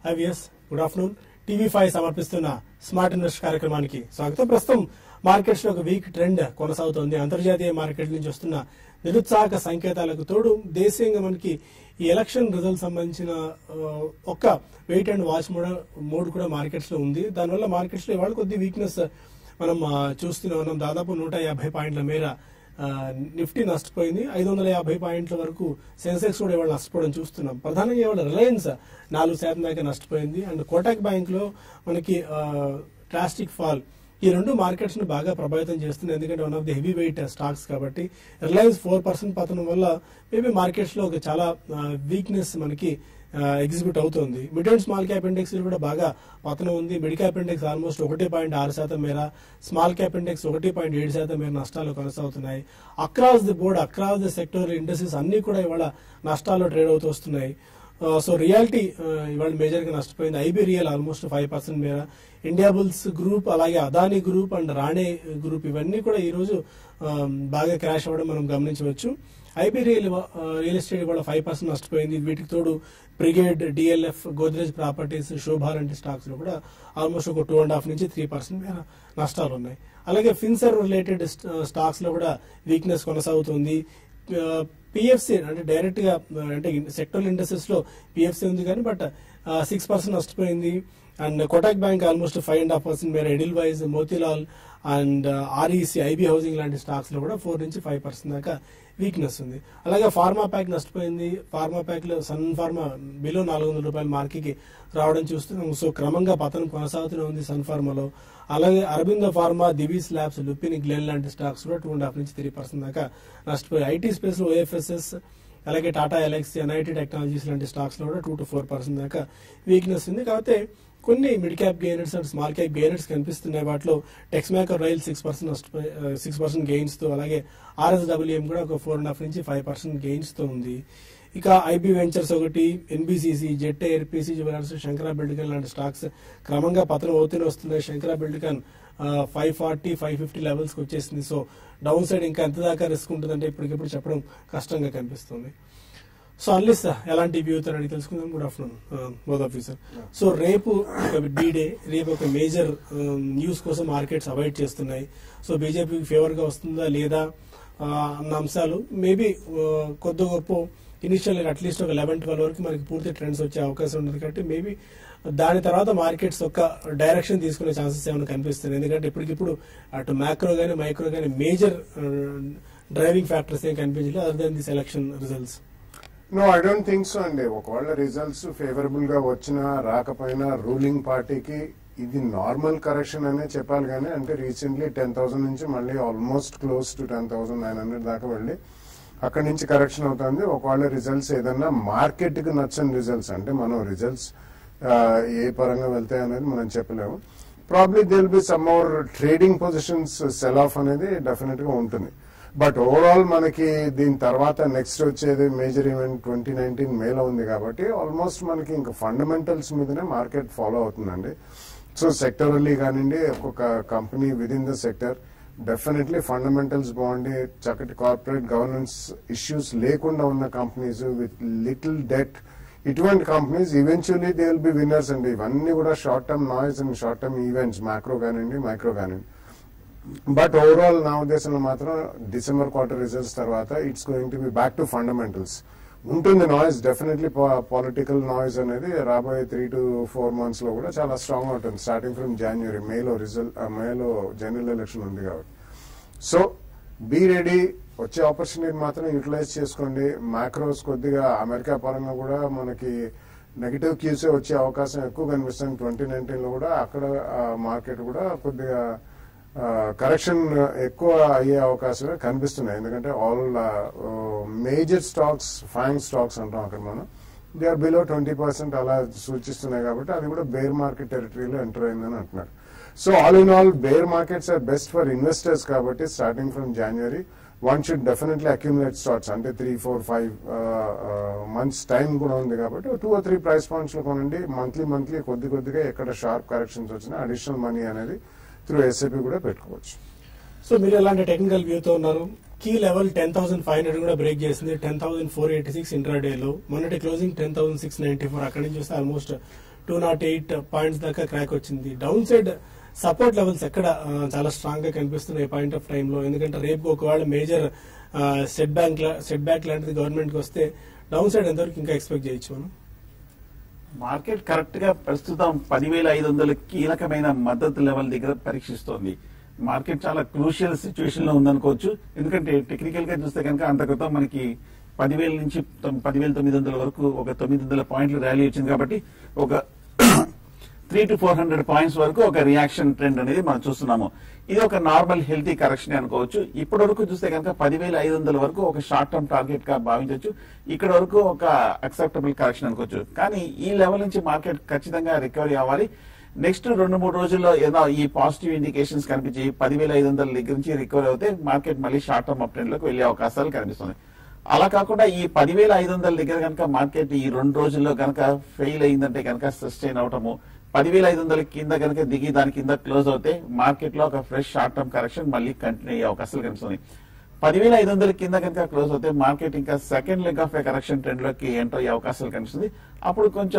IVS good afternoon TV five సమర్పిస్తున్న smart invest కార్యక్రమానికి స్వాగతం ప్రస్తుతం మార్కెట్స్ లో ఒక వీక్ ట్రెండ్ కొనసాగుతోంది అంతర్జాతీయ మార్కెట్ నుంచి వస్తున్న నిరుత్సాహక సంకేతాలకు తోడు దేశీయంగా మనకి ఈ ఎలక్షన్ రిజల్ట్ సంబంధించిన ఆ, ఒక్క wait and watch mode mode కూడా మార్కెట్స్ లో ఉంది దానివల్ల మార్కెట్స్ లో ఇవాళ కొద్ది వీక్నెస్ మనం ఆ, చూస్తూనే ఉన్నాం దాదాపు నూట యాభై పాయింట్ల మేర ఆ, నిఫ్టీ నష్టపోయింది ఐదు వందల యాభై పాయింట్ల వరకు సెన్సెక్స్ కూడా ఇవాళ నష్టపోవడం చూస్తున్నాం ప్రధానంగా ఇవాళ రిలయన్స్ నాలుగు శాతం దాకా నష్టపోయింది అండ్ కోటాక్ బ్యాంక్ లో మనకి డ్రాస్టిక్ ఫాల్ ఈ రెండు మార్కెట్స్ ని బాగా ప్రభావితం చేస్తుంది ఎందుకంటే one of the heavy weight stocks కాబట్టి రిలయన్స్ ఫోర్ పర్సెంట్ పతనం వల్ల మేబీ మార్కెట్స్ లో ఒక చాలా వీక్నెస్ మనకి ఎగ్జిక్యూట్ అవుతుంది mid and small cap index కూడా బాగా పతనం ఉంది మిడ్ క్యాప్ ఇండెక్స్ ఆల్మోస్ట్ ఒకటి పాయింట్ ఆరు శాతం మేర స్మాల్ క్యాప్ ఇండెక్స్ ఒకటి పాయింట్ ఏడు శాతం మేర నష్టాలు కొనసాగుతున్నాయి across the board across the sector industries అన్ని కూడా ఇవాళ నష్టాల్లో ట్రేడ్ అవుతూ వస్తున్నాయి సో రియాలిటీ ఇవాళ మేజర్ గా నష్టపోయింది IB real almost five percent మేర ఇండియా బుల్స్ గ్రూప్ అలాగే Adani group and Rane group ఇవన్నీ కూడా ఈ రోజు ఆ, బాగా క్రాష్ అవ్వడం మనం గమనించవచ్చు ఐబీ రియల్ రియల్ ఎస్టేట్ కూడా ఫైవ్ పర్సెంట్ నష్టపోయింది వీటికి తోడు బ్రిగేడ్ డిఎల్ఎఫ్ గోద్రేజ్ ప్రాపర్టీస్ శోభా లాంటి స్టాక్స్ లో కూడా ఆల్మోస్ట్ ఒక టూ అండ్ హాఫ్ నుంచి త్రీ పర్సెంట్ మేర నష్టాలు ఉన్నాయి అలాగే ఫిన్సర్ రిలేటెడ్ స్టాక్స్ లో కూడా వీక్నెస్ కొనసాగుతుంది పిఎఫ్సి అంటే డైరెక్ట్ గా ఆ, అంటే సెక్టర్ ఇండస్ట్రీస్ లో పిఎఫ్సి ఉంది కానీ బట్ సిక్స్ పర్సెంట్ నష్టపోయింది and Kotak bank almost five and half percent మేర Edelweiss Motilal and REC IB housing లాంటి స్టాక్స్ లో కూడా ఫోర్ నుంచి ఫైవ్ పర్సెంట్ దాకా వీక్నెస్ ఉంది అలాగే ఫార్మా ప్యాక్ నష్టపోయింది ఫార్మా ప్యాక్ లో సన్ ఫార్మా బిలో నాలుగు వందల రూపాయల మార్కెట్కి రావడం చూస్తున్నాం సో క్రమంగా పతనం కొనసాగుతూనే ఉంది సన్ ఫార్మాలో అలాగే అరబిందో ఫార్మా దివీస్ ల్యాబ్స్ లుపిన్ గ్లెన్ లాంటి స్టాక్స్ కూడా టూ అండ్ హాఫ్ నుంచి త్రీ పర్సెంట్ దాకా నష్టపోయాయి ఐటీ స్పేస్ లో ఓఎఫ్ఎస్ఎస్ అలాగే టాటా ఎలక్స్ ఎన్ఐటి టెక్నాలజీస్ లాంటి స్టాక్స్ లో కూడా టూ టు ఫోర్ పర్సెంట్ దాకా వీక్నెస్ ఉంది కాకపోతే కొన్ని mid cap gainers and small cap gainers కనిపిస్తున్నాయి వాటిలో Texmaco rail six percent six percent gains తో అలాగే ఆర్ఎస్డబ్ల్యూఎం కూడా ఒక ఫోర్ అండ్ హాఫ్ నుంచి ఫైవ్ పర్సెంట్ గెయిన్స్ తో ఉంది ఇక ఐబీ వెంచర్స్ ఒకటి NBCC jet air PC jewellers Shankara Buildcon లాంటి స్టాక్స్ క్రమంగా పతనం అవుతూనే వస్తున్నాయి Shankara Buildcon five forty five fifty levels కి వచ్చేసింది సో డౌన్ సైడ్ ఇంకా ఎంత దాకా రిస్క్ ఉంటుందంటే ఇప్పటికిప్పుడు చెప్పడం కష్టంగా కనిపిస్తుంది సో అన్లిస్ ఎలాంటి వ్యూ అవుతారని తెలుసుకుందాం good afternoon both officer so రేపు ఒక బీ డే రేపు ఒక మేజర్ న్యూస్ కోసం మార్కెట్స్ అవాయిడ్ చేస్తున్నాయి సో బీజేపీకి ఫేవర్ గా వస్తుందా లేదా ఆ, అన్న అంశాలు మేబీ కొద్ది గొప్ప ఇనిషియల్ అట్లీస్ట్ ఒక లెవెన్ ట్వెల్వ్ వరకు మనకి పూర్తి ట్రెండ్స్ వచ్చే అవకాశం ఉంటుంది కాబట్టి మేబీ దాని తర్వాత మార్కెట్స్ ఒక డైరెక్షన్ తీసుకునే ఛాన్సెస్ ఏమైనా కనిపిస్తుంది ఎందుకంటే ఇప్పటికిప్పుడు అటు మ్యాక్రో గానీ మైక్రో గానీ మేజర్ డ్రైవింగ్ ఫ్యాక్టర్స్ ఏం కనిపించలేదు other than this election results no I don't think so అండి ఒకవేళ రిజల్ట్స్ ఫేవరబుల్ గా వచ్చినా రాకపోయినా రూలింగ్ పార్టీకి ఇది నార్మల్ కరెక్షన్ అనే చెప్పాలి కానీ అంటే రీసెంట్లీ టెన్ థౌసండ్ నుంచి మళ్ళీ almost close to ten thousand nine hundred దాకా వెళ్ళి అక్కడి నుంచి కరెక్షన్ అవుతుంది ఒకవేళ రిజల్ట్స్ ఏదన్నా మార్కెట్ కి నచ్చని రిజల్ట్స్ అంటే మనం రిజల్ట్స్ ఏ పరంగా వెళ్తాయి అనేది మనం చెప్పలేము probably there'll be some more trading positions sell off అనేది డెఫినెట్ గా ఉంటుంది బట్ ఓవరాల్ మనకి దీని తర్వాత నెక్స్ట్ వచ్చేది మేజర్ ఈవెంట్ ట్వంటీ నైన్టీన్ మేలో ఉంది కాబట్టి ఆల్మోస్ట్ మనకి ఇంకా ఫండమెంటల్స్ మీదనే మార్కెట్ ఫాలో అవుతుందండి సో సెక్టరల్లీ కానివ్వండి ఒక్కొక్క company with in the sector definitely fundamentals బాగుండి చక్కటి కార్పొరేట్ గవర్నెన్స్ ఇష్యూస్ లేకుండా ఉన్న కంపెనీస్ విత్ లిటిల్ డెట్ ఇటువంటి companies eventually they will be winners అండి ఇవన్నీ కూడా short term noise and short term events macro కానివ్వండి మైక్రో కానివ్వండి బట్ ఓవరాల్ నా ఉద్దేశంలో మాత్రం డిసెంబర్ క్వార్టర్ రిజల్ట్స్ తర్వాత it's going to be back to fundamentals ఉంటుంది నాయిస్ డెఫినెట్లీ పొలిటికల్ నాయిస్ అనేది రాబోయే త్రీ టు ఫోర్ మంత్స్ లో కూడా చాలా స్ట్రాంగ్ ఉంటుంది స్టార్టింగ్ ఫ్రమ్ జనవరి మేలో రిజల్ట్ మేలో జనరల్ ఎలక్షన్ ఉంది కాబట్టి సో బీ రెడీ వచ్చే ఆపర్చునిటీ మాత్రం యూటిలైజ్ చేసుకోండి మ్యాక్రోస్ కొద్దిగా అమెరికా పరంగా కూడా మనకి నెగిటివ్ క్యూసే వచ్చే అవకాశం ఎక్కువ కనిపిస్తుంది ట్వంటీ నైన్టీన్ లో కూడా అక్కడ మార్కెట్ కూడా కొద్దిగా కరెక్షన్ ఎక్కువ అయ్యే అవకాశమే కనిపిస్తున్నాయి ఎందుకంటే all major stocks fine stocks అంటాం అక్కడ మనం they are below twenty percent అలా సూచిస్తున్నాయి కాబట్టి అది కూడా బేర్ మార్కెట్ టెరిటరీలో ఎంటర్ అయిందని అంటున్నారు so all in all bear markets are best for investors కాబట్టి starting from January one should definitely accumulate stocks అంటే three four five months time కూడా ఉంది కాబట్టి two or three price points లో కొనండి monthly monthly కొద్ది కొద్దిగా ఎక్కడ షార్ప్ కరెక్షన్స్ వచ్చినా అడిషనల్ మనీ అనేది త్రూ ఎస్ఐపి కూడా పెట్టుకోవచ్చు సో మీరు ఎలాంటి టెక్నికల్ వ్యూతో ఉన్నారు key level ten thousand five hundred కూడా బ్రేక్ చేసింది ten thousand four eighty six ఇంట్రాడేలో మొన్నటి closing ten thousand six ninety four అక్కడి నుంచి చూస్తే almost two naught eight points దాకా క్రాక్ వచ్చింది డౌన్ సైడ్ సపోర్ట్ లెవెల్స్ ఎక్కడ ఆ, చాలా స్ట్రాంగ్ గా కనిపిస్తున్నాయి పాయింట్ ఆఫ్ టైమ్ లో ఎందుకంటే రేపు ఒకవేళ major set bank set back లాంటిది గవర్నమెంట్ కి వస్తే డౌన్ సైడ్ ఎంతవరకు ఇంకా ఎక్స్పెక్ట్ చేయొచ్చు మనం మార్కెట్ కరెక్ట్ గా ప్రస్తుతం పదివేల ఐదు వందల కీలకమైన మద్దతు లెవెల్ దగ్గర పరీక్షిస్తోంది మార్కెట్ చాలా క్రూషియల్ సిచ్యువేషన్ లో ఉందనుకోవచ్చు ఎందుకంటే టెక్నికల్ గా చూస్తే కనుక అంత క్రితం మనకి పదివేల నుంచి తొమ్- పదివేల తొమ్మిది వందల వరకు ఒక తొమ్మిది వందల పాయింట్లు ర్యాలీ వచ్చింది కాబట్టి ఒక three to four hundred points వరకు ఒక రియాక్షన్ ట్రెండ్ అనేది మనం చూస్తున్నాము ఇది ఒక నార్మల్ హెల్తీ కరెక్షన్ అనుకోవచ్చు ఇప్పటి వరకు చూస్తే కనుక పదివేల ఐదు వందల వరకు ఒక షార్ట్ టర్మ్ టార్గెట్ గా భావించవచ్చు ఇక్కడ వరకు ఒక అక్సెప్టబుల్ కరెక్షన్ అనుకోవచ్చు కానీ ఈ లెవెల్ నుంచి మార్కెట్ ఖచ్చితంగా రికవరీ అవ్వాలి నెక్స్ట్ రెండు మూడు రోజుల్లో ఏదో ఈ పాజిటివ్ ఇండికేషన్స్ కనిపించి పదివేల ఐదు వందల దగ్గర నుంచి రికవరీ అవుతే మార్కెట్ మళ్ళీ షార్ట్ టర్మ్ అప్ ట్రెండ్ లోకి వెళ్లే అవకాశాలు కనిపిస్తుంది అలా కాకుండా ఈ పదివేల ఐదు వందల దగ్గర కనుక మార్కెట్ ఈ రెండు రోజుల్లో కనుక ఫెయిల్ అయిందంటే కనుక సస్టైన్ అవటము పదివేల ఐదు వందల కింద కనుక దిగి దాని కింద క్లోజ్ అవుతే మార్కెట్ లో ఒక ఫ్రెష్ షార్ట్ టర్మ్ కరెక్షన్ మళ్ళీ కంటిన్యూ అయ్యే అవకాశాలు కనిపిస్తుంది పదివేల ఐదు వందల కింద కనుక క్లోజ్ అవుతే మార్కెట్ ఇంకా second leg of a correction trend లోకి ఎంటర్ అయ్యే అవకాశాలు కనిపిస్తుంది అప్పుడు కొంచెం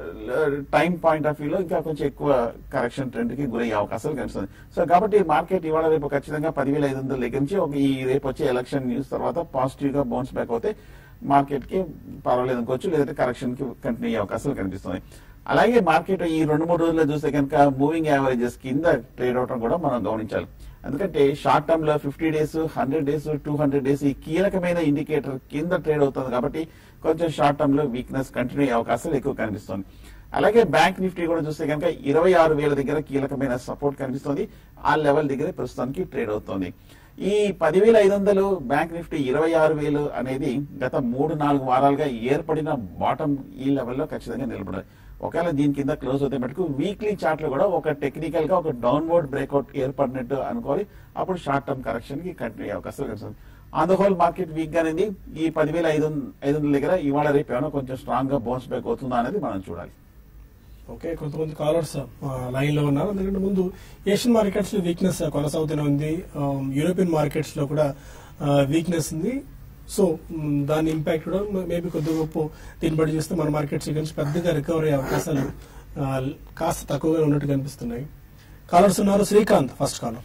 టైం పాయింట్ ఆఫ్ వ్యూలో ఇంకా కొంచెం ఎక్కువ కరెక్షన్ ట్రెండ్ కి గురయ్యే అవకాశాలు కనిపిస్తుంది సో కాబట్టి మార్కెట్ ఇవాళ రేపు ఖచ్చితంగా పదివేల ఐదు వందల దగ్గర నుంచి ఒక ఈ రేపు వచ్చే ఎలక్షన్ న్యూస్ తర్వాత పాజిటివ్ గా బౌన్స్ బ్యాక్ అవుతే మార్కెట్ కి పర్వాలేదు అనుకోవచ్చు లేదంటే కరెక్షన్ కి కంటిన్యూ అయ్యే అవకాశాలు కనిపిస్తుంది అలాగే మార్కెట్ ఈ రెండు మూడు రోజుల్లో చూస్తే కనుక మూవింగ్ యావరేజెస్ కింద ట్రేడ్ అవడం కూడా మనం గమనించాలి ఎందుకంటే షార్ట్ టర్మ్ లో fifty days hundred days two hundred days ఈ కీలకమైన ఇండికేటర్ కింద ట్రేడ్ అవుతుంది కాబట్టి కొంచెం షార్ట్ టర్మ్ లో వీక్నెస్ కంటిన్యూ అయ్యే అవకాశాలు ఎక్కువ కనిపిస్తుంది అలాగే బ్యాంక్ నిఫ్టీ కూడా చూస్తే కనుక ఇరవై ఆరు వేల దగ్గర కీలకమైన సపోర్ట్ కనిపిస్తుంది ఆ లెవెల్ దగ్గర ప్రస్తుతానికి ట్రేడ్ అవుతుంది ఈ పదివేల ఐదు వందలు బ్యాంక్ నిఫ్టీ ఇరవై ఆరు వేలు అనేది గత మూడు నాలుగు వారాలుగా ఏర్పడిన బాటం ఈ లెవెల్లో ఖచ్చితంగా నిలబడాలి ఒకవేళ దీని కింద క్లోజ్ అవుతే మటుకు వీక్లీ చార్ట్ లో కూడా ఒక టెక్నికల్ గా ఒక డౌన్వర్డ్ బ్రేక్అవుట్ ఏర్పడినట్టు అనుకోవాలి అప్పుడు షార్ట్ టర్మ్ కరెక్షన్ కి కంటిన్యూ అయ్యే అవకాశాలు కనిపిస్తుంది on the whole market weak గానే ఈ పదివేల ఐదు ఐదు వందల దగ్గర ఇవాళ రేపు ఏమైనా కొంచెం స్ట్రాంగ్ గా బౌన్స్ బ్యాక్ అవుతుందా అనేది మనం చూడాలి ఓకే కొంతమంది కాలర్స్ లైన్ లో ఉన్నారు ఎందుకంటే ముందు ఏషియన్ మార్కెట్స్ లో వీక్నెస్ కొనసాగుతూనే ఉంది ఆ, యూరోపియన్ మార్కెట్స్ లో కూడా వీక్నెస్ ఉంది సో మ్, దాని ఇంపాక్ట్ కూడా మేబీ కొద్ది గొప్ప దీన్ని బట్టి చూస్తే మన మార్కెట్స్ ఇక్కడ నుంచి పెద్దగా రికవర్ అయ్యే అవకాశాలు ఆ, కాస్త తక్కువగా ఉన్నట్టు కనిపిస్తున్నాయి కాలర్స్ ఉన్నారు శ్రీకాంత్ ఫస్ట్ కాలర్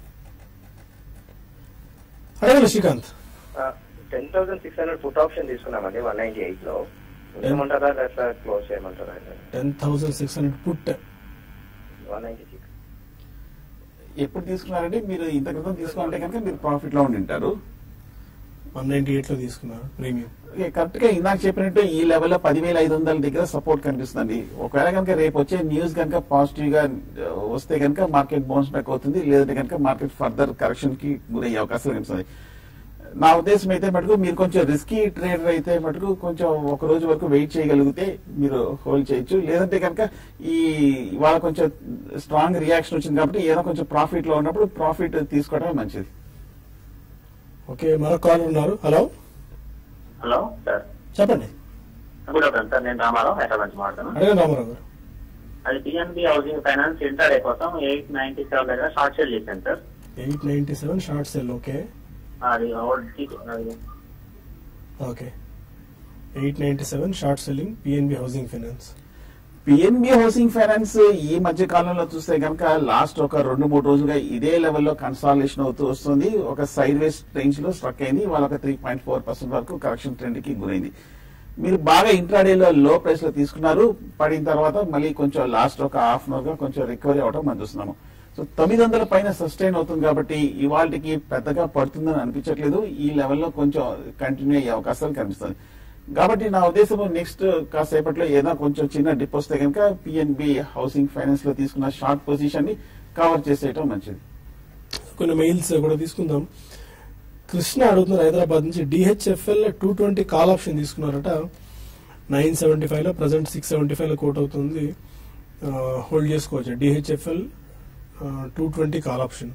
అడగండి Srikanth ten thousand six hundred put option తీసుకున్నామండి వన్ నైన్టీ ఎయిట్ లో ఉంచమంటారా లేదా క్లోజ్ చేయమంటారా ten thousand six hundred put one ninety six ఎప్పుడు తీసుకున్నారంటే మీరు ఇంత క్రితం తీసుకుంటే కనుక మీరు ప్రాఫిట్ లో ఉండి ఉంటారు వన్ నైన్టీ ఎయిట్ లో తీసుకున్నారు ప్రీమియం కరెక్ట్ గా ఇందాక చెప్పినట్టు ఈ లెవెల్ లో పదివేల ఐదు వందల దగ్గర సపోర్ట్ కనిపిస్తుంది ఒకవేళ కనుక రేపు వచ్చే న్యూస్ కనుక పాజిటివ్ గా ఆ, వస్తే కనుక మార్కెట్ బౌన్స్ బ్యాక్ అవుతుంది లేదంటే కనుక మార్కెట్ ఫర్దర్ కరెక్షన్ కి గురయ్యే అవకాశాలు కనిపిస్తుంది నా ఉద్దేశం అయితే మటుకు మీరు కొంచెం రిస్కీ ట్రేడర్ అయితే మటుకు కొంచెం ఒక రోజు వరకు వెయిట్ చేయగలిగితే మీరు హోల్డ్ చేయొచ్చు లేదంటే కనుక ఈ ఇవాళ కొంచెం స్ట్రాంగ్ రియాక్షన్ వచ్చింది కాబట్టి ఏదో కొంచెం ప్రాఫిట్ లో ఉన్నప్పుడు ప్రాఫిట్ తీసుకోవడమే మంచిది ఓకే మరొక కాలర్ ఉన్నారు హలో హలో సార్ చెప్పండి గుడ్ ఆఫ్టర్నూన్ సార్ నేను రామారావు హైదరాబాద్ నుంచి మాట్లాడుతున్నాను అడగండి రామారావు గారు అది పిఎన్బి హౌసింగ్ ఫైనాన్స్ ఇంటర్డే కోసం ఎయిట్ నైన్టీ సెవెన్ దగ్గర షార్ట్ సేల్ చేశాను sir eight ninety seven short sell okay అది ఓల్డ్ అది okay eight ninety seven short selling PNB housing finance PNB housing finance ఈ మధ్య కాలంలో చూస్తే కనుక లాస్ట్ ఒక రెండు మూడు రోజులుగా ఇదే లెవెల్లో కన్సాలేషన్ అవుతూ వస్తుంది ఒక సైడ్ వేస్ రేంజ్ లో స్ట్రక్ అయింది వాళ్ళ ఒక త్రీ పాయింట్ ఫోర్ పర్సెంట్ వరకు కరెక్షన్ ట్రెండ్ కి గురైంది మీరు బాగా ఇంట్రాడేలో లో ప్రైస్ లో తీసుకున్నారు పడిన తర్వాత మళ్ళీ కొంచెం లాస్ట్ ఒక హాఫ్ అన్ అవర్ గా కొంచెం రికవరీ అవడం మనం చూస్తున్నాము సో తొమ్మిది వందల పైన సస్టైన్ అవుతుంది కాబట్టి ఇవాళకి పెద్దగా పడుతుందని అనిపించట్లేదు ఈ లెవెల్లో కొంచెం కంటిన్యూ అయ్యే అవకాశాలు కనిపిస్తుంది కాబట్టి నా ఉద్దేశం నెక్స్ట్ కాసేపట్లో ఏదైనా కొంచెం చిన్న డిప్ వస్తే కనుక పిఎన్బి హౌసింగ్ ఫైనాన్స్ లో తీసుకున్న షార్ట్ పొజిషన్ ని కవర్ చేసేయటం మంచిది కొన్ని మెయిల్స్ కూడా తీసుకుందాం కృష్ణ అడుగుతున్నారు హైదరాబాద్ నుంచి DHFL two twenty call option తీసుకున్నారట నైన్ సెవెంటీ ఫైవ్ లో ప్రజెంట్ సిక్స్ సెవెంటీ ఫైవ్ లో కోట్ అవుతుంది హోల్డ్ చేసుకోవచ్చు DHFL two twenty call option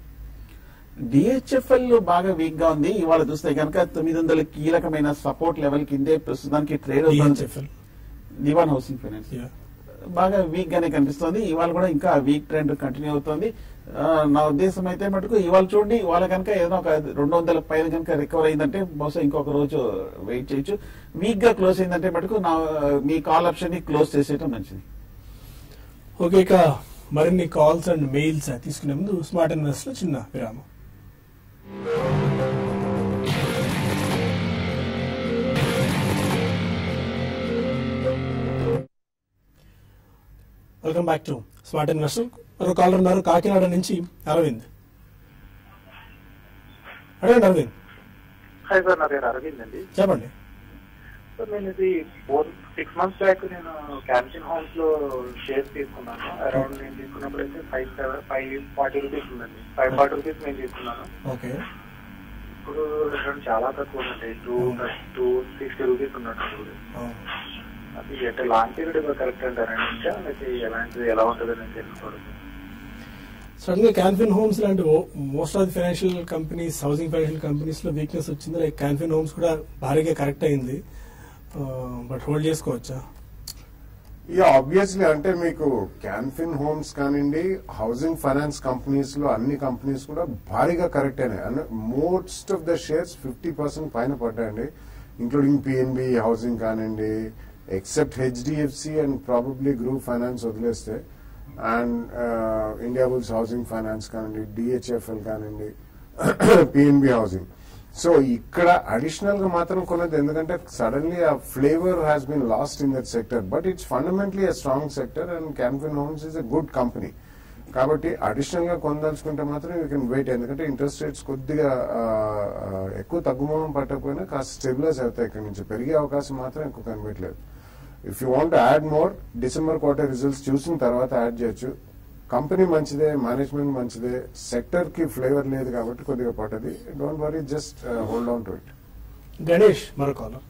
DHFL బాగా వీక్ గా ఉంది ఇవాళ చూస్తే కనుక తొమ్మిది వందల కీలకమైన సపోర్ట్ లెవెల్ కిందే ప్రస్తుతానికి ట్రేడ్ అవుతుంది డిహెచ్ఎఫ్ఎల్ దివాన్ హౌసింగ్ ఫైనాన్స్ బాగా వీక్ గానే కనిపిస్తుంది ఇవాళ కూడా ఇంకా వీక్ ట్రెండ్ కంటిన్యూ అవుతుంది ఆ, నా ఉద్దేశం అయితే మటుకు ఇవాళ చూడండి ఇవాళ కనుక ఏదైనా ఒక రెండు వందల పైన కనుక రికవర్ అయిందంటే బహుశా ఇంకొక రోజు వెయిట్ చేయొచ్చు వీక్ గా క్లోజ్ అయిందంటే మటుకు నా మీ కాల్ ఆప్షన్ ని క్లోజ్ చేసేయటం మంచిది ఓకే ఇక మరిన్ని కాల్స్ అండ్ మెయిల్స్ తీసుకునే ముందు స్మార్ట్ ఇన్వెస్ట్ లో చిన్న విరామం welcome back to smart investor మరో కాలర్ ఉన్నారు కాకినాడ నుంచి అరవింద్ అడగండి అరవింద్ హాయ్ సార్ నా పేరు అరవింద్ అండి చెప్పండి సార్ నేను ఇది ఫోర్ సిక్స్ మంత్స్ బ్యాక్ నేను క్యాన్సిన్ హోమ్స్ లో షేర్స్ తీసుకున్నాను అరౌండ్ నేను తీసుకున్నప్పుడు అయితే five seven five forty rupees ఉందండి ఫైవ్ ఫార్టీ రూపీస్ నేను తీసుకున్నాను ఓకే ఇప్పుడు రిటర్న్ చాలా తక్కువ ఉందండి టూ టూ సిక్స్టీ రూపీస్ ఉన్నట్టు అది అంటే లాంగ్ పీరియడ్ కరెక్ట్ అంటారండి ఇంకా లేకపోతే ఎలాంటిది ఎలా ఉంటుంది అని తెలుసుకోవడం సడన్ గా క్యాన్ఫిన్ హోమ్స్ లాంటి most of the financial companies housing financial companies లో వీక్నెస్ వచ్చింది లైక్ క్యాన్ఫిన్ హోమ్స్ కూడా భారీగా కరెక్ట్ అయింది బట్ హోల్డ్ చేసుకోవచ్చా యా ఆబ్వియస్లీ అంటే మీకు క్యాన్ఫిన్ హోమ్స్ కానివ్వండి హౌసింగ్ ఫైనాన్స్ కంపెనీస్ లో అన్ని కంపెనీస్ కూడా భారీగా కరెక్ట్ అయినాయి అంటే most of the shares fifty percent పైన పడ్డాయండి ఇంక్లూడింగ్ పిఎన్బి హౌసింగ్ కానివ్వండి except HDFC and probably group finance వదిలేస్తే and Indiabulls housing finance కానివ్వండి డిహెచ్ఎఫ్ఎల్ కానివ్వండి పిఎన్బి హౌసింగ్ సో ఇక్కడ అడిషనల్ గా మాత్రం కొన్నది ఎందుకంటే suddenly a flavour has been lost in that sector but it's fundamentally a strong sector and Canfin homes is a good company కాబట్టి additional గా కొనదలుచుకుంటే మాత్రం యూ కెన్ వెయిట్ ఎందుకంటే ఇంట్రెస్ట్ రేట్స్ కొద్దిగా ఆ, ఆ, ఎక్కువ తగ్గుమోహం పట్టకపోయినా కాస్త స్టెబిలైజ్ అవుతాయి ఇక్కడ నుంచి పెరిగే అవకాశం మాత్రం ఎక్కువ కనిపించలేదు if you want add more December quarter results చూసిన తర్వాత యాడ్ చేయొచ్చు కంపెనీ మంచిదే మేనేజ్మెంట్ మంచిదే సెక్టర్ కి ఫ్లేవర్ లేదు కాబట్టి కొద్దిగా పట్టది don't worry just hold on to it Ganesh మరో కాలర్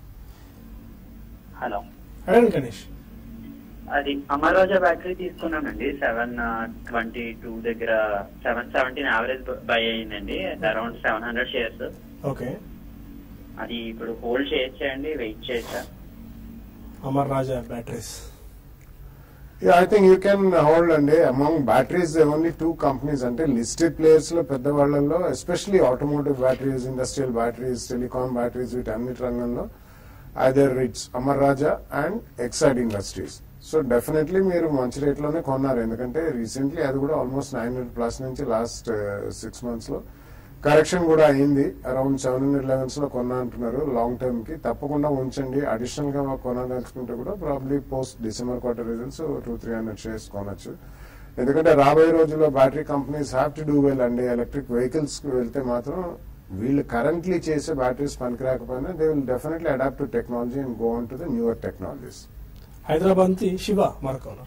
హలో అడగండి గణేష్ అది అమరోజా బ్యాటరీ తీసుకున్నానండి సెవెన్ ట్వంటీ టూ దగ్గర సెవెన్ సెవెంటీన్ యావరేజ్ బై అయ్యిందండి around seven hundred shares okay అది ఇప్పుడు హోల్డ్ చేయొచ్చండి వెయిట్ చేయొచ్చా Amar Raja batteries Yeah, I think you can hold అండి among batteries only two companies అంటే లిస్టెడ్ ప్లేయర్స్ లో పెద్ద వాళ్ళలో especially automotive batteries industrial batteries telecom batteries వీటన్నిటి రంగంలో either it's Amar Raja and Exide industries so definitely మీరు మంచి రేట్ లోనే కొన్నారు ఎందుకంటే రీసెంట్లీ అది కూడా ఆల్మోస్ట్ నైన్ హండ్రెడ్ ప్లస్ నుంచి లాస్ట్ సిక్స్ మంత్స్ లో కరెక్షన్ కూడా అయింది అరౌండ్ సెవెన్ హండ్రెడ్ లెవెన్స్ లో కొన్నా అంటున్నారు లాంగ్ టర్మ్ కి తప్పకుండా ఉంచండి అడిషనల్ గా కొనదలుచుకుంటే కూడా probably post December quarter results two three hundred shares కొనొచ్చు ఎందుకంటే రాబోయే రోజుల్లో battery companies have to do well అండి ఎలక్ట్రిక్ వెహికల్స్ కి వెళ్తే మాత్రం వీళ్ళు కరెంట్లీ చేసే బ్యాటరీస్ పనికిరాకపోయినా they will definitely adapt to technology and go on to the newer technologies Hyderabad నుంచి శివ మరో కాలర్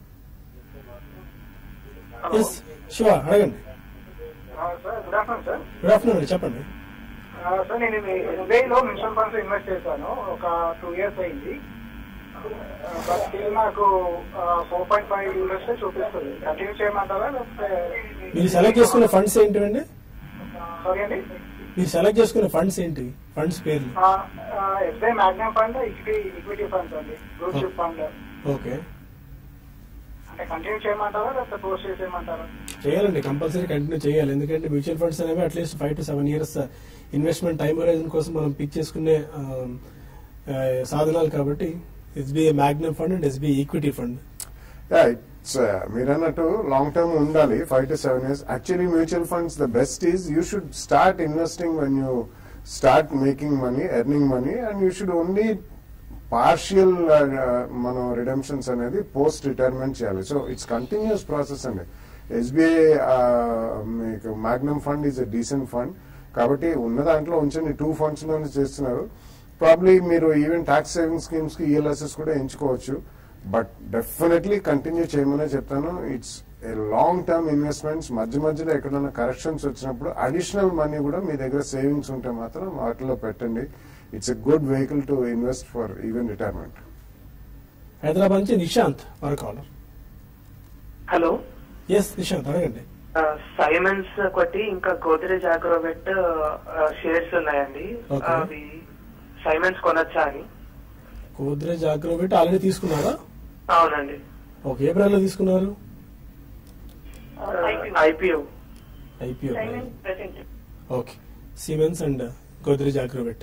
ఎస్ శివ అడగండి sir good afternoon sir good afternoon అండి చెప్పండి సార్ నేను ఎస్బీఐలో మ్యూచువల్ ఫండ్స్ ఇన్వెస్ట్ చేశాను ఒక టూ ఇయర్స్ అయింది బట్ స్టిల్ నాకు ఫోర్ పాయింట్ ఫైవ్ యూనిట్స్ చూపిస్తుంది కంటిన్యూ చేయమంటారా లేకపోతే మీరు సెలెక్ట్ చేసుకున్న ఫండ్స్ ఏంటివండి సారీ అండి మీరు సెలెక్ట్ చేసుకున్న ఫండ్స్ ఏంటి ఫండ్స్ పేర్లు SBI magnum fund equity equity funds అండి గ్రూప్ షిప్ ఫండ్ ఓకే అంటే కంటిన్యూ చేయమంటారా లేకపోతే పోస్ట్ చేసేయమంటారా చేయాలండి కంపల్సరీ కంటిన్యూ చేయాలి ఎందుకంటే మ్యూచువల్ ఫండ్స్ అనేవి at least five to seven years investment time horizon కోసం మనం పిక్ చేసుకునే ఆ, ఆ, సాధనాలు కాబట్టి SBI magnum fund and SBI equity fund yeah it's మీరు అన్నట్టు లాంగ్ టర్మ్ ఉండాలి five to seven years actually mutual funds the best is you should start investing when you start making money earning money and you should only partial మనం redemptions అనేది post retirement చేయాలి so it's continuous process అండి SBI మీకు magnum fund is a decent fund కాబట్టి ఉన్న దాంట్లో ఉంచండి two funds లోనే చేస్తున్నారు ప్రాబ్లీ మీరు ఈవెన్ ట్యాక్స్ సేవింగ్ స్కీమ్స్ కి ఈఎల్ఎస్ఎస్ కూడా ఎంచుకోవచ్చు బట్ డెఫినెట్లీ కంటిన్యూ చేయమనే చెప్తాను it's a long term investments మధ్య మధ్యలో ఎక్కడైనా కరెక్షన్స్ వచ్చినప్పుడు అడిషనల్ మనీ కూడా మీ దగ్గర సేవింగ్స్ ఉంటే మాత్రం వాటిలో పెట్టండి it's a good vehicle to invest for even retirement Hyderabad నుంచి నిశాంత్ మరో కాలర్ హలో ఎస్ నిశాంత్ అడగండి సైమన్స్ ఒకటి ఇంకా గోద్రేజ్ అగ్రోవెట్ షేర్స్ ఉన్నాయండి Okay. అవి సైమన్స్ కొనొచ్చా అని గోద్రేజ్ అగ్రోవేట్ ఆల్రెడీ తీసుకున్నారా అవునండి ఓకే ఏ బ్రాండ్ లో తీసుకున్నారు IPO IPO okay Siemens and Godrej Agrovet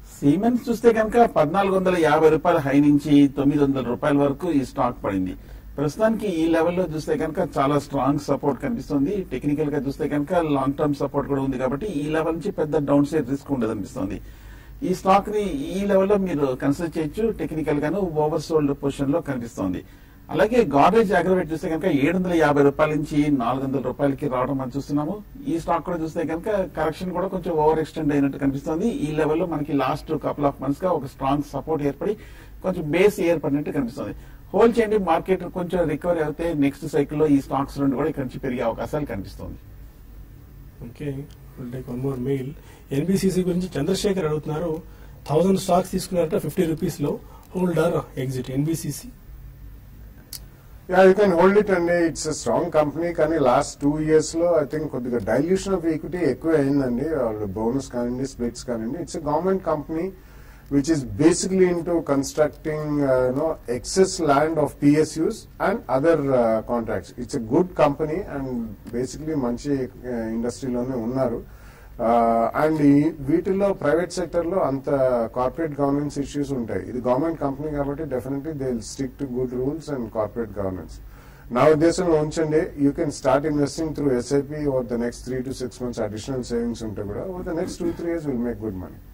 Siemens చూస్తే కనుక పద్నాలుగు వందల యాభై రూపాయల హై నుంచి తొమ్మిది వందల రూపాయల వరకు ఈ స్టాక్ పడింది ప్రస్తుతానికి ఈ లెవెల్లో చూస్తే కనుక చాలా స్ట్రాంగ్ సపోర్ట్ కనిపిస్తుంది టెక్నికల్ గా చూస్తే కనుక లాంగ్ టర్మ్ సపోర్ట్ కూడా ఉంది కాబట్టి ఈ లెవెల్ నుంచి పెద్ద డౌన్ సైడ్ రిస్క్ ఉండదు అనిపిస్తుంది ఈ స్టాక్ ని ఈ లెవెల్లో మీరు కన్సిడర్ చేయొచ్చు టెక్నికల్ గాను ఓవర్ సోల్డ్ పొజిషన్ లో కనిపిస్తోంది అలాగే గాడ్రేజ్ అగ్రవేట్ చూస్తే కనుక ఏడు వందల యాభై రూపాయల నుంచి నాలుగు వందల రూపాయలకి రావడం మనం చూస్తున్నాము ఈ స్టాక్ కూడా చూస్తే కనుక కరెక్షన్ కూడా కొంచెం ఓవర్ ఎక్స్టెండ్ అయినట్టు కనిపిస్తుంది ఈ లెవెల్లో మనకి లాస్ట్ కపుల్ ఆఫ్ మంత్స్ గా ఒక స్ట్రాంగ్ సపోర్ట్ ఏర్పడి కొంచెం బేస్ ఏర్పడినట్టు కనిపిస్తుంది హోల్ చేయండి మార్కెట్ కొంచెం రికవరీ అయితే నెక్స్ట్ సైకిల్ లో ఈ స్టాక్స్ రెండు కూడా ఇక్కడ నుంచి పెరిగే అవకాశాలు కనిపిస్తుంది okay take one more mail NBCC గురించి చంద్రశేఖర్ అడుగుతున్నారు థౌసండ్ స్టాక్స్ తీసుకున్నారట ఫిఫ్టీ రూపీస్ లో holder exit NBCC yeah you can hold it అండి ఇట్స్ స్ట్రాంగ్ కంపెనీ కానీ లాస్ట్ టూ ఇయర్స్ లో ఐ థింక్ కొద్దిగా డైల్యూషన్ ఆఫ్ ఈక్విటీ ఎక్కువ అయిందండి వాళ్ళు బోనస్ కానివ్వండి స్ప్లిట్స్ కానివ్వండి it's government company which is basically into constructing no excess land of PSUs and other contracts it's a good company and basically మంచి ఇండస్ట్రీలోనే ఉన్నారు అండ్ వీటిల్లో ప్రైవేట్ సెక్టర్ లో అంత కార్పొరేట్ గవర్నెన్స్ ఇష్యూస్ ఉంటాయి ఇది గవర్నమెంట్ కంపెనీ కాబట్టి definitely they stick to good rules and corporate governance నా ఉద్దేశంలో ఉంచండి you can start investing through SIP over the next three to six months additional savings ఉంటే కూడా over the next two three years will make good money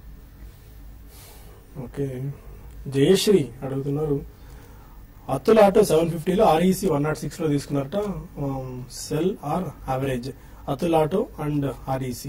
okay Jayashree అడుగుతున్నారు Atul auto seven ఫిఫ్టీలో REC one nought six లో తీసుకున్నారట sell or average Atul auto and REC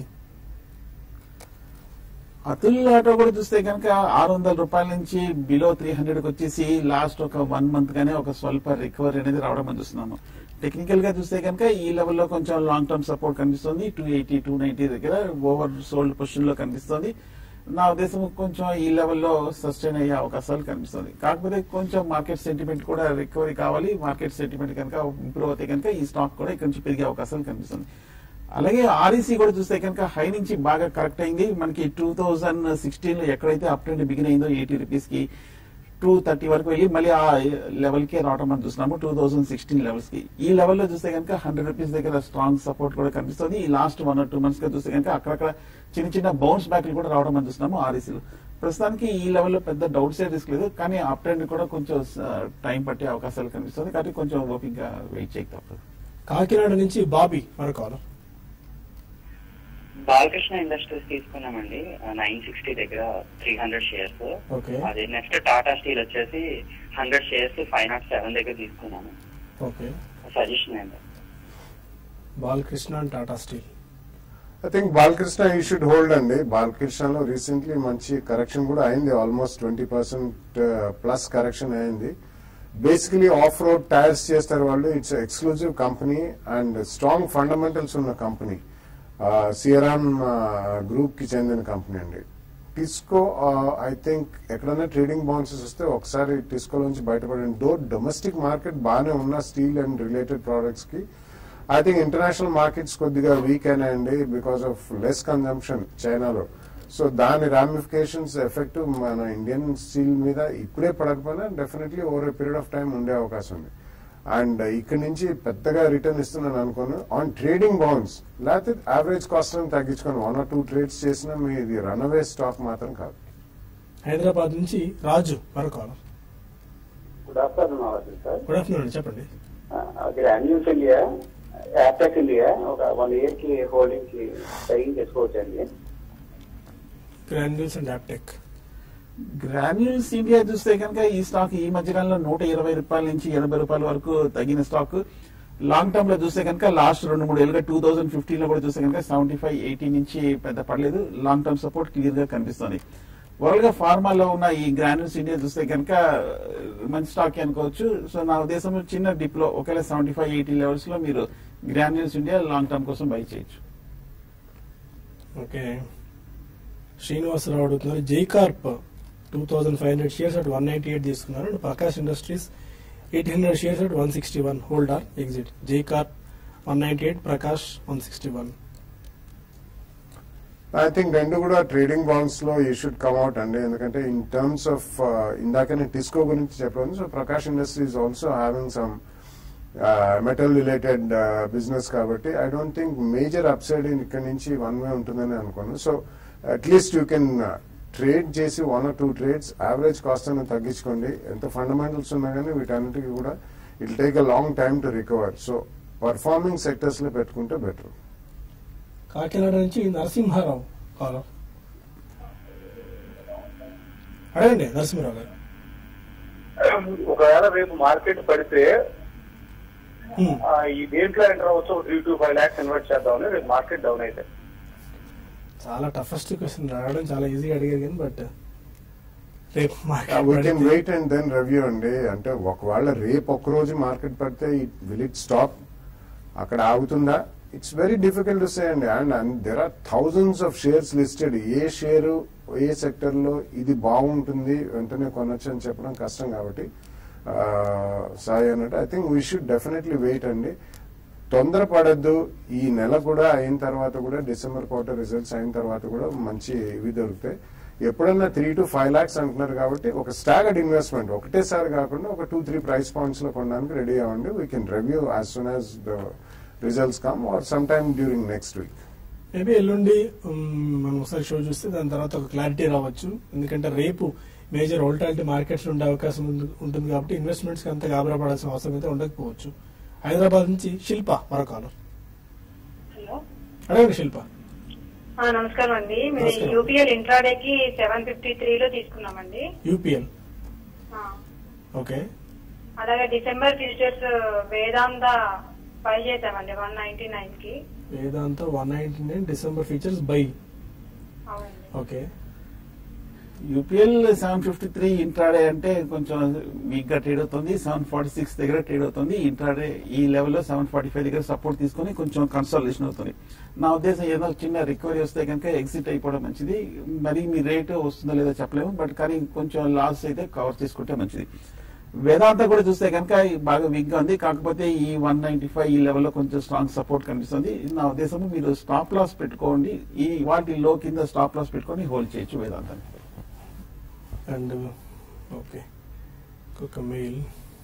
Atul auto కూడా చూస్తే కనుక ఆరు వందల రూపాయల నుంచి బిలో త్రీ హండ్రెడ్ కి వచ్చేసి లాస్ట్ ఒక వన్ మంత్ గానే ఒక స్వల్ప రికవరీ అనేది రావడం మనం చూస్తున్నాము టెక్నికల్ గా చూస్తే కనుక ఈ లెవెల్లో కొంచెం లాంగ్ టర్మ్ సపోర్ట్ కనిపిస్తుంది టూ ఎయిటీ టూ నైన్టీ దగ్గర ఓవర్ సోల్డ్ పొజిషన్ లో కనిపిస్తుంది నా ఉద్దేశం కొంచెం ఈ లెవెల్లో సస్టైన్ అయ్యే అవకాశాలు కనిపిస్తుంది కాకపోతే కొంచెం మార్కెట్ సెంటిమెంట్ కూడా రికవరీ కావాలి మార్కెట్ సెంటిమెంట్ కనుక ఇంప్రూవ్ అయితే కనుక ఈ స్టాక్ కూడా ఇక్కడ నుంచి పెరిగే అవకాశాలు కనిపిస్తుంది అలాగే ఆర్ఈసీ కూడా చూస్తే కనుక హై నుంచి బాగా కరెక్ట్ అయింది మనకి టూ థౌజండ్ సిక్స్టీన్ లో ఎక్కడైతే అప్ ట్రెండ్ బిగిన్ అయిందో ఎయిటీ రూపీస్ కి టూ థర్టీ వరకు వెళ్ళి మళ్ళీ ఆ లెవెల్ కి రావడం మనం చూస్తున్నాము టూ థౌసండ్ సిక్స్టీన్ లెవెల్స్ కి ఈ లెవెల్లో చూస్తే కనుక హండ్రెడ్ రూపీస్ దగ్గర స్ట్రాంగ్ సపోర్ట్ కూడా కనిపిస్తుంది ఈ last one or two months గా చూస్తే కనుక అక్కడక్కడ చిన్న చిన్న బౌన్స్ బ్యాక్లు కూడా రావడం మనం చూస్తున్నాము ఆర్ఈసీలో ప్రస్తుతానికి ఈ లెవెల్లో పెద్ద డౌట్ సైడ్ రిస్క్ లేదు కానీ అప్ ట్రెండ్ కూడా కొంచెం టైం పట్టే అవకాశాలు కనిపిస్తుంది కాబట్టి కొంచెం ఓపిక్ గా వెయిట్ చేయక తప్పదు కాకినాడ నుంచి బాబీ మరో కాలర్ బాలకృష్ణ ఇండస్ట్రీస్ తీసుకున్నామండి నైన్ సిక్స్టీ దగ్గర త్రీ హండ్రెడ్ షేర్స్ ఓకే అది నెక్స్ట్ టాటా స్టీల్ వచ్చేసి hundred shares five nought seven దగ్గర తీసుకున్నాను ఓకే సజెషన్ ఏంటి Balakrishna and Tata steel I think Balakrishna you should hold అండి బాలకృష్ణలో రీసెంట్లీ మంచి కరెక్షన్ కూడా అయింది almost twenty percent plus correction అయింది బేసికలీ ఆఫ్ రోడ్ టైర్స్ చేస్తారు వాళ్ళు it's exclusive company and strong fundamentals ఉన్న కంపెనీ సియరాన్ గ్రూప్ కి చెందిన కంపెనీ అండి టిస్కో ఐ థింక్ ఎక్కడైనా ట్రేడింగ్ బౌన్సెస్ వస్తే ఒకసారి టిస్కో నుంచి బయటపడండి దో డొమెస్టిక్ మార్కెట్ బాగానే ఉన్న స్టీల్ అండ్ రిలేటెడ్ ప్రోడక్ట్స్ కి ఐ థింక్ ఇంటర్నేషనల్ మార్కెట్స్ కొద్దిగా వీక్ అయినాయండి బికాస్ ఆఫ్ లెస్ కన్జంప్షన్ చైనాలో సో దాని రామిఫికేషన్స్ ఎఫెక్ట్ మన ఇండియన్ స్టీల్ మీద ఇప్పుడే పడకపోయినా definitely over a period of time ఉండే అవకాశం ఉంది అండ్ ఇక్కడ నుంచి పెద్దగా రిటర్న్ ఇస్తున్నాను అనుకోను ఆన్ ట్రేడింగ్ బౌన్స్ లేకపోతే యావరేజ్ కాస్ట్ తగ్గించుకొని వన్ ఆర్ టూ ట్రేడ్స్ చేసినా మీది రన్అవే స్టాక్ మాత్రం కాదు హైదరాబాద్ నుంచి రాజు మరో కాలర్ గుడ్ ఆఫ్టర్నూన్ అవ్వచ్చు సార్ గుడ్ ఆఫ్టర్నూన్ చెప్పండి గ్రాన్యూల్స్ ఇండియా యాప్టెక్ ఇండియా ఒక వన్ ఇయర్ కి హోల్డింగ్ కి ట్రైన్ చేసుకోవచ్చు అండి Granules and Aptech Granules India చూస్తే కనుక ఈ స్టాక్ ఈ మధ్యకాలంలో నూట ఇరవై రూపాయల నుంచి ఎనభై రూపాయల వరకు తగ్గిన స్టాక్ లాంగ్ టర్మ్ లో చూస్తే కనుక లాస్ట్ రెండు మూడు ఏళ్ళుగా టూ థౌసండ్ ఫిఫ్టీన్ లో కూడా చూస్తే కనుక సెవెంటీ ఫైవ్ ఎయిటీ నుంచి పెద్ద పడలేదు లాంగ్ టర్మ్ సపోర్ట్ క్లియర్ గా కనిపిస్తుంది వరల్డ్ గా ఫార్మాలో ఉన్న ఈ గ్రాన్యూల్స్ ఇండియా చూస్తే కనుక మంచి స్టాక్ అనుకోవచ్చు సో నా ఉద్దేశం చిన్న డిప్ లో ఒకవేళ సెవెంటీ ఫైవ్ ఎయిటీ లెవెల్స్ లో మీరు గ్రాన్యూల్స్ ఇండియా లాంగ్ టర్మ్ కోసం బై చేయొచ్చు ఓకే శ్రీనివాసరావు అడుగుతున్నారు Jaicorp two thousand five hundred shares at one ninety eight తీసుకున్నారు and Prakash industries eight hundred shares at one sixty one holder exit Jaicorp one ninety eight Prakash one sixty one I think రెండు కూడా trading bands లో you should come out అండి ఎందుకంటే in terms of ఇందాకనే టిస్కో గురించి చెప్పాను so Prakash industries also having some metal related business కాబట్టి I don't think major upside ఇక్కడ నుంచి వన్ వే ఉంటుందని అనుకోను so at least you can trade చేసి one or two trades average cost అనేది తగ్గించుకోండి ఎంత ఫండమెంటల్స్ ఉన్నా కానీ వీటన్నిటికీ కూడా it take a long time to recover so performing sectors లో పెట్టుకుంటే బెటర్ కాకినాడ నుంచి నరసింహారావు కాలర్ అడగండి నరసింహారావు గారు ఒకవేళ రేపు మార్కెట్ పడితే హ్మ్. ఆ, ఈ దేంట్లో ఎంటర్ అవ్వచ్చు three to five lakhs invest చేద్దామని రేపు మార్కెట్ డౌన్ అయితే చాలా టఫెస్ట్ క్వశ్చన్ రావడం చాలా ఈజీగా అడిగారు కానీ బట్ రేపు మార్కెట్ వీ కెన్ పడితే- వెయిట్ అండ్ దెన్ రివ్యూ అండి అంటే ఒకవేళ రేపు ఒక్క రోజు మార్కెట్ పడితే విల్ ఇట్ స్టాప్ అక్కడ ఆగుతుందా it's very difficult to say అండి and and there are thousands of shares listed ఏ షేరు ఏ సెక్టర్ లో ఇది బాగుంటుంది వెంటనే కొనొచ్చు అని చెప్పడం కష్టం కాబట్టి ఆ, సాయి అన్నట్టు I think we should definitely wait అండి తొందరపడద్దు ఈ నెల కూడా అయిన తర్వాత కూడా డిసెంబర్ క్వార్టర్ రిజల్ట్స్ అయిన తర్వాత కూడా మంచి ఇవి దొరుకుతాయి ఎప్పుడన్నా త్రీ టు ఫైవ్ లాక్స్ అంటున్నారు కాబట్టి ఒక స్టాగర్డ్ ఇన్వెస్ట్మెంట్ ఒకటేసారి కాకుండా ఒక టూ త్రీ ప్రైస్ పాయింట్స్ లో కొనడానికి రెడీ అవ్వండి we can review as soon as the results come or some time during next week maybe ఎల్లుండి ఉమ్, మనం ఒకసారి షో చూస్తే దాని తర్వాత ఒక క్లారిటీ రావచ్చు ఎందుకంటే రేపు మేజర్ వోల్టాలిటీ మార్కెట్స్ ఉండే అవకాశం ఉంది- ఉంటుంది కాబట్టి ఇన్వెస్ట్మెంట్స్ కి అంత గాబరా పడాల్సిన అవసరం అయితే ఉండకపోవచ్చు హైదరాబాద్ నుంచి శిల్ప మరో కాలర్ హలో అడగండి శిల్ప ఆ, నమస్కారం అండి మీరు నమస్కారం. యూపీఎల్ ఇంట్రాడేకి సెవెన్ ఫిఫ్టీ త్రీలో తీసుకున్నామండి యూపీఎల్ ఆ, ఓకే అలాగే డిసెంబర్ ఫ్యూచర్స్ వేదాంత బై చేసామండి వన్ నైన్టీ నైన్ కి Vedanta one ninety nine December futures buy అవునండి okay UPL seven fifty three intraday అంటే కొంచెం వీక్ గా ట్రేడ్ అవుతుంది సెవెన్ ఫార్టీ సిక్స్ దగ్గర ట్రేడ్ అవుతుంది ఇంట్రాడే ఈ లెవెల్లో సెవెన్ ఫార్టీ ఫైవ్ దగ్గర సపోర్ట్ తీసుకొని కొంచెం కన్సల్టేషన్ అవుతుంది నా ఉద్దేశం ఏదో చిన్న రికవరీ వస్తే కనుక ఎగ్జిట్ అయిపోవడం మంచిది మరి మీ రేట్ వస్తుందో లేదో చెప్పలేము బట్ కానీ కొంచెం లాస్ అయితే కవర్ చేసుకుంటే మంచిది వేదాంత కూడా చూస్తే కనుక బాగా వీక్ గా ఉంది కాకపోతే ఈ వన్ నైన్టీ ఫైవ్ ఈ లెవెల్లో కొంచెం స్ట్రాంగ్ సపోర్ట్ కనిపిస్తుంది నా ఉద్దేశం మీరు స్టాప్ లాస్ పెట్టుకోండి ఈ వాటి లో కింద స్టాప్ లాస్ పెట్టుకొని హోల్డ్ చేయొచ్చు వేదాంతాన్ని అండ్ ఓకే ఇంకొక మెయిల్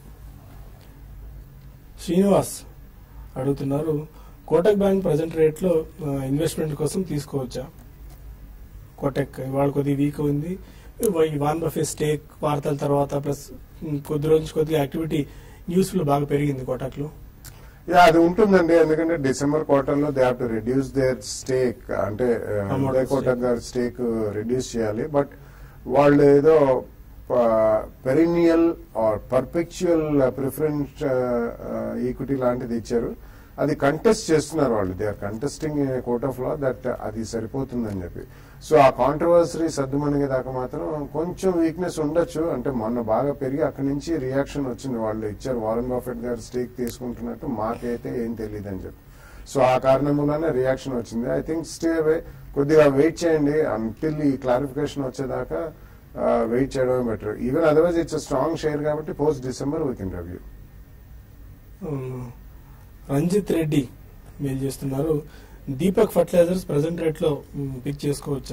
శ్రీనివాస్ అడుగుతున్నారు కోటక్ బ్యాంక్ ప్రజెంట్ రేట్లో ఇన్వెస్ట్మెంట్ కోసం తీసుకోవచ్చా కోటక్ ఇవాళ కొద్దిగా వీక్ ఉంది ఈ వాన్ బఫే స్టేక్ వార్తల తర్వాత ప్లస్ కొద్ది రోజు కొద్దిగా యాక్టివిటీ న్యూస్ లో బాగా పెరిగింది కోటక్ లో యా అది ఉంటుందండి ఎందుకంటే డిసెంబర్ క్వార్టర్ లో they have to reduce their stake అంటే Amount ఉదయ్ కోటక్ గారి స్టేక్ రెడ్యూస్ చేయాలి బట్ వాళ్ళు ఏదో perennial or perpetual preference equity లాంటిది ఇచ్చారు అది కంటెస్ట్ చేస్తున్నారు వాళ్ళు they are contesting court of law that అది సరిపోతుందని చెప్పి సో ఆ కాంట్రవర్సరీ సర్దుమణిగే దాకా మాత్రం కొంచెం వీక్నెస్ ఉండొచ్చు అంటే మొన్న బాగా పెరిగి అక్కడి నుంచి రియాక్షన్ వచ్చింది వాళ్ళు ఇచ్చారు వారన్ బాఫెట్ గారు స్టేక్ తీసుకుంటున్నట్టు మాకైతే ఏం తెలియదు అని చెప్పి సో ఆ కారణం వల్లనే రియాక్షన్ వచ్చింది ఐ థింక్ స్టే అవే కొద్దిగా వెయిట్ చేయండి అంటిల్ ఈ క్లారిఫికేషన్ వచ్చేదాకా వెయిట్ చేయడమే better even otherwise it's strong share కాబట్టి post December we can review um, Ranjit Reddy mail చేస్తున్నారు దీపక్ ఫర్టిలైజర్స్ ప్రజెంట్ రేట్ లో పిక్ చేసుకోవచ్చా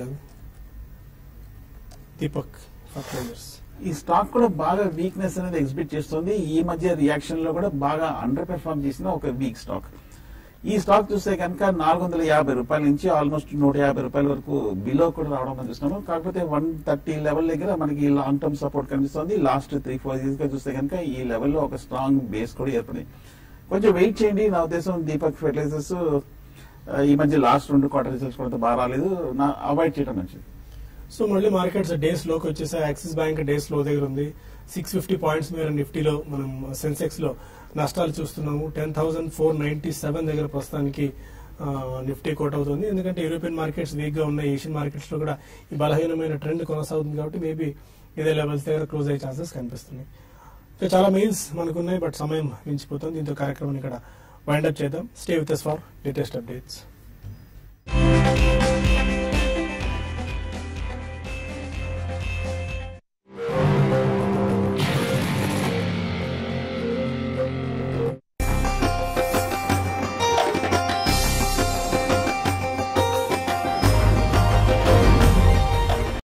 దీపక్ ఫర్టిలైజర్స్ ఈ స్టాక్ కూడా బాగా వీక్నెస్ అనేది ఎగ్జిబిట్ చేస్తుంది ఈ మధ్య రియాక్షన్ లో కూడా బాగా అండర్ పెర్ఫార్మ్ చేసిన ఒక వీక్ స్టాక్ ఈ స్టాక్ చూస్తే కనుక నాలుగు వందల యాభై రూపాయల నుంచి ఆల్మోస్ట్ నూట యాభై రూపాయల వరకు బిలో కూడా రావడం మనం చూస్తున్నాము కాకపోతే వన్ థర్టీ లెవెల్ దగ్గర మనకి లాంగ్ టర్మ్ సపోర్ట్ కనిపిస్తుంది లాస్ట్ త్రీ ఫోర్ ఇయర్స్ గా చూస్తే కనుక ఈ లెవెల్లో ఒక స్ట్రాంగ్ బేస్ కూడా ఏర్పడింది కొంచెం వెయిట్ చేయండి నా ఉద్దేశం దీపక్ ఫెర్టిలైజర్స్ ఈ మధ్య లాస్ట్ రెండు క్వార్టర్ రిజల్ట్స్ కూడా బాగా రాలేదు నా అవాయిడ్ చేయడం మంచిది సో మళ్ళీ మార్కెట్స్ డేస్ లోకి వచ్చేసా యాక్సిస్ బ్యాంక్ డేస్ లో దగ్గర ఉంది సిక్స్ ఫిఫ్టీ పాయింట్స్ మీద నిఫ్టీలో మనం సెన్సెక్స్ లో నష్టాలు చూస్తున్నాము ten thousand four ninety seven దగ్గర ప్రస్తుతానికి ఆ, నిఫ్టీ కోట్ అవుతుంది ఎందుకంటే యూరోపియన్ మార్కెట్స్ వీక్ గా ఉన్నాయి ఏషియన్ మార్కెట్స్ లో కూడా ఈ బలహీనమైన ట్రెండ్ కొనసాగుతుంది కాబట్టి మేబీ ఇదే లెవెల్స్ దగ్గర క్లోజ్ అయ్యే ఛాన్సెస్ కనిపిస్తున్నాయి ఇంకా చాలా మెయిల్స్ మనకున్నాయి బట్ సమయం మించిపోతుంది దీంతో కార్యక్రమం ఇక్కడ వైండప్ చేద్దాం stay with for latest updates